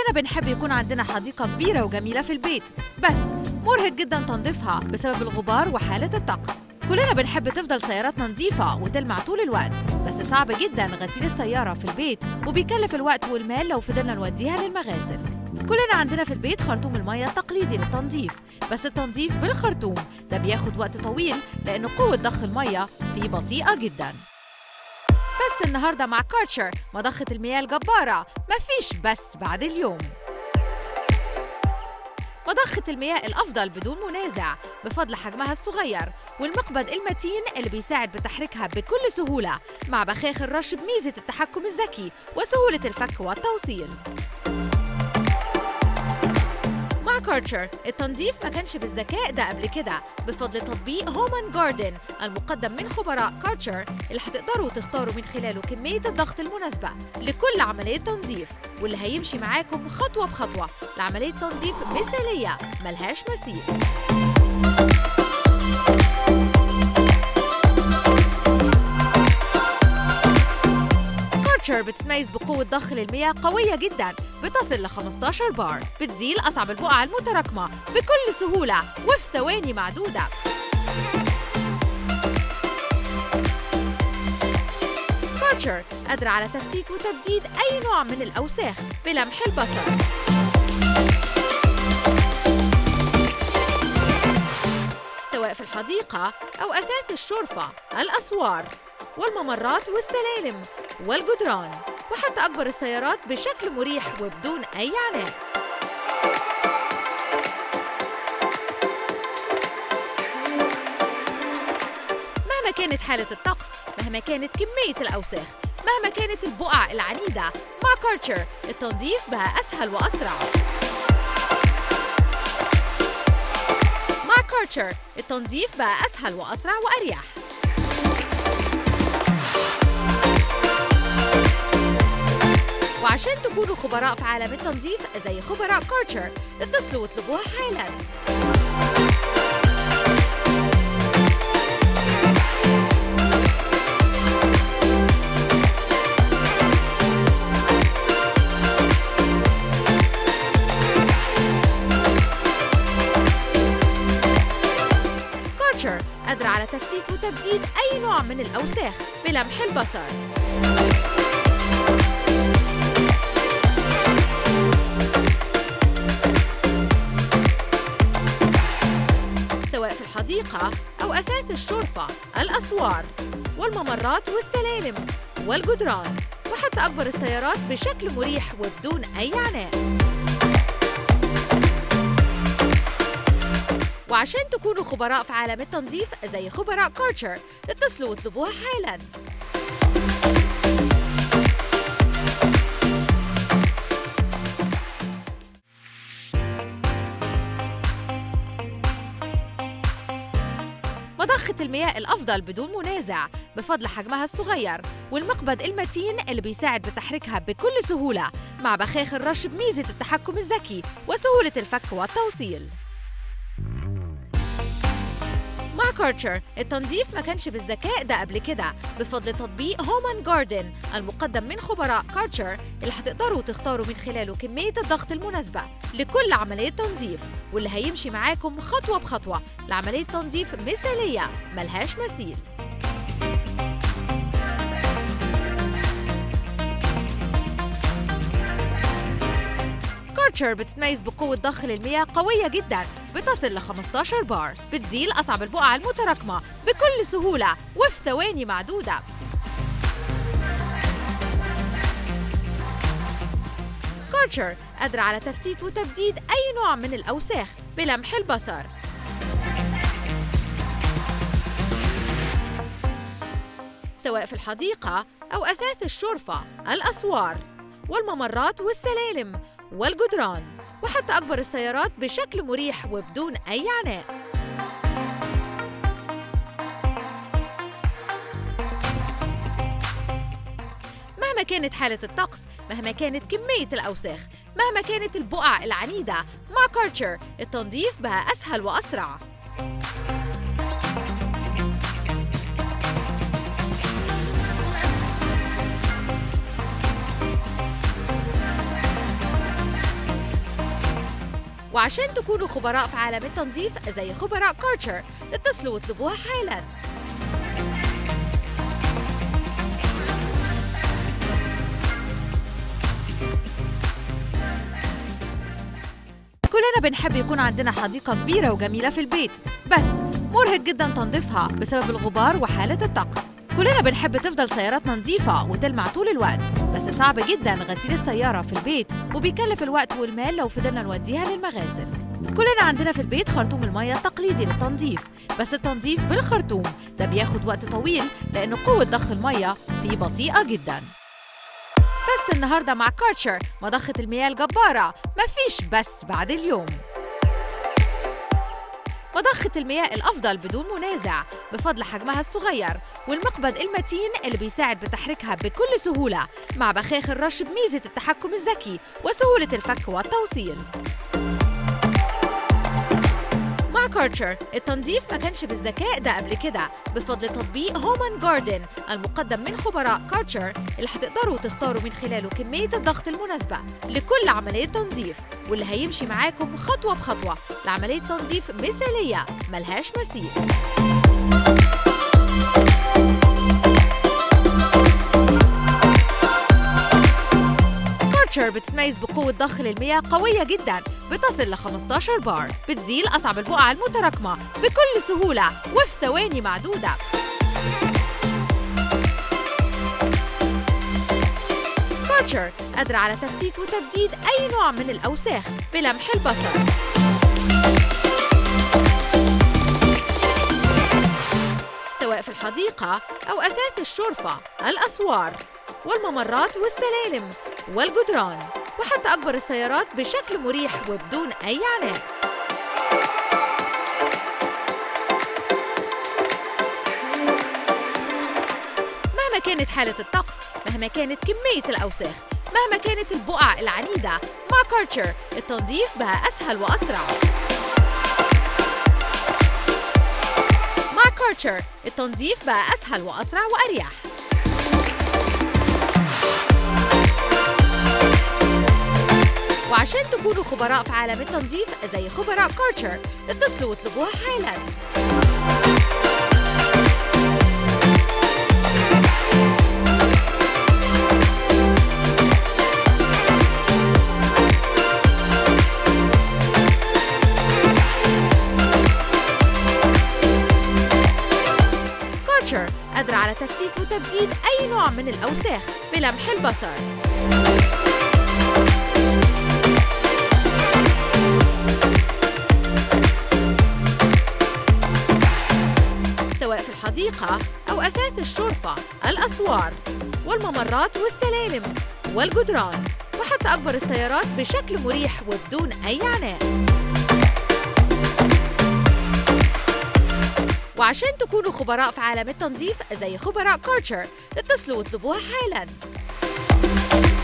كلنا بنحب يكون عندنا حديقة كبيرة وجميلة في البيت بس مرهق جدا تنظيفها بسبب الغبار وحالة الطقس كلنا بنحب تفضل سياراتنا نظيفة وتلمع طول الوقت بس صعب جدا غسيل السيارة في البيت وبيكلف الوقت والمال لو فضلنا نوديها للمغاسل كلنا عندنا في البيت خرطوم المية التقليدي للتنظيف بس التنظيف بالخرطوم ده بياخد وقت طويل لأن قوة ضخ المية فيه بطيئة جدا بس النهاردة مع كارتشر مضخة المياه الجبارة مفيش بس بعد اليوم مضخة المياه الأفضل بدون منازع بفضل حجمها الصغير والمقبض المتين اللي بيساعد بتحريكها بكل سهولة مع بخاخ الرش بميزة التحكم الذكي وسهولة الفك والتوصيل مع كارتشر التنظيف ما كانش بالذكاء ده قبل كده بفضل تطبيق هومان جاردن المقدم من خبراء كارتشر اللي هتقدروا تختاروا من خلاله كمية الضغط المناسبة لكل عملية تنظيف واللي هيمشي معاكم خطوة بخطوة لعملية تنظيف مثالية ملهاش مثيل كارتشر بتتميز بقوة ضخ للمياه قوية جدا بتصل ل 15 بار بتزيل أصعب البقع المتراكمة بكل سهولة وفي ثواني معدودة كارتشر قادرة على تفتيت وتبديد أي نوع من الأوساخ بلمح البصر سواء في الحديقة أو أثاث الشرفة الأسوار والممرات والسلالم والجدران وحتى أكبر السيارات بشكل مريح وبدون أي عناء مهما كانت حالة الطقس مهما كانت كمية الأوساخ مهما كانت البقع العنيدة مع كارتشر التنظيف بقى أسهل وأسرع مع كارتشر التنظيف بقى أسهل وأسرع وأريح وعشان تكونوا خبراء في عالم التنظيف زي خبراء كارتشر اتصلوا واطلبوها حالا كارتشر قادرة على تفتيت وتبديد أي نوع من الأوساخ بلمح البصر سواء في الحديقة أو أثاث الشرفة الأسوار والممرات والسلالم والجدران وحتى أكبر السيارات بشكل مريح وبدون أي عناء وعشان تكونوا خبراء في عالم التنظيف زي خبراء كارتشر اتصلوا واطلبوها حالا مضخة المياه الأفضل بدون منازع بفضل حجمها الصغير والمقبض المتين اللي بيساعد بتحريكها بكل سهولة مع بخاخ الرش بميزة التحكم الذكي وسهولة الفك والتوصيل مع كارتشر التنظيف ما كانش بالذكاء ده قبل كده بفضل تطبيق هومان جاردن المقدم من خبراء كارتشر اللي هتقدروا تختاروا من خلاله كمية الضغط المناسبة لكل عملية تنظيف واللي هيمشي معاكم خطوة بخطوة لعملية تنظيف مثالية ملهاش مثيل كارتشر بتتميز بقوة ضخ للمياه قوية جدا بتصل ل 15 بار بتزيل أصعب البقع المتراكمة بكل سهولة وفي ثواني معدودة كارتشر قادرة على تفتيت وتبديد أي نوع من الأوساخ بلمح البصر سواء في الحديقة أو أثاث الشرفة الأسوار والممرات والسلالم والجدران وحتى أكبر السيارات بشكل مريح وبدون أي عناء مهما كانت حالة الطقس مهما كانت كمية الأوساخ مهما كانت البقع العنيدة مع كارتشر التنظيف بقى أسهل وأسرع وعشان تكونوا خبراء في عالم التنظيف زي خبراء كارتشر اتصلوا واطلبوها حالاً كلنا بنحب يكون عندنا حديقة كبيرة وجميلة في البيت بس مرهق جدا تنظيفها بسبب الغبار وحالة الطقس كلنا بنحب تفضل سياراتنا نظيفة وتلمع طول الوقت بس صعب جدا غسيل السيارة في البيت وبيكلف الوقت والمال لو فضلنا نوديها للمغاسل كلنا عندنا في البيت خرطوم المية التقليدي للتنظيف بس التنظيف بالخرطوم ده بياخد وقت طويل لأن قوة ضخ المية فيه بطيئة جداً بس النهاردة مع كارتشر مضخة المياه الجبارة مفيش بس بعد اليوم مضخة المياه الأفضل بدون منازع بفضل حجمها الصغير والمقبض المتين اللي بيساعد بتحريكها بكل سهولة مع بخاخ الرش بميزة التحكم الذكي وسهولة الفك والتوصيل مع كارتشر التنظيف ما كانش بالذكاء ده قبل كده بفضل تطبيق هومان جاردن المقدم من خبراء كارتشر اللي هتقدروا تختاروا من خلاله كمية الضغط المناسبة لكل عملية تنظيف واللي هيمشي معاكم خطوة بخطوة لعملية تنظيف مثالية ملهاش مثيل كارتشر بتتميز بقوة ضخ للمياه قوية جدا بتصل ل 15 بار بتزيل أصعب البقع المتراكمة بكل سهولة وفي ثواني معدودة كارتشر قادرة على تفتيت وتبديد أي نوع من الأوساخ بلمح البصر سواء في الحديقة أو أثاث الشرفة الأسوار والممرات والسلالم والجدران وحتى أكبر السيارات بشكل مريح وبدون أي عناء مهما كانت حالة الطقس مهما كانت كمية الأوساخ مهما كانت البقع العنيدة مع كارتشر التنظيف بقى أسهل وأسرع مع كارتشر التنظيف بقى أسهل وأسرع وأريح وعشان تكونوا خبراء في عالم التنظيف زي خبراء كارتشر اتصلوا واطلبوها حالا كارتشر قادرة على تفتيت وتبديد أي نوع من الأوساخ بلمح البصر سواء في الحديقة أو أثاث الشرفة الأسوار والممرات والسلالم والجدران وحتى أكبر السيارات بشكل مريح وبدون أي عناء وعشان تكونوا خبراء في عالم التنظيف زي خبراء كارتشر اتصلوا واطلبوها حالاً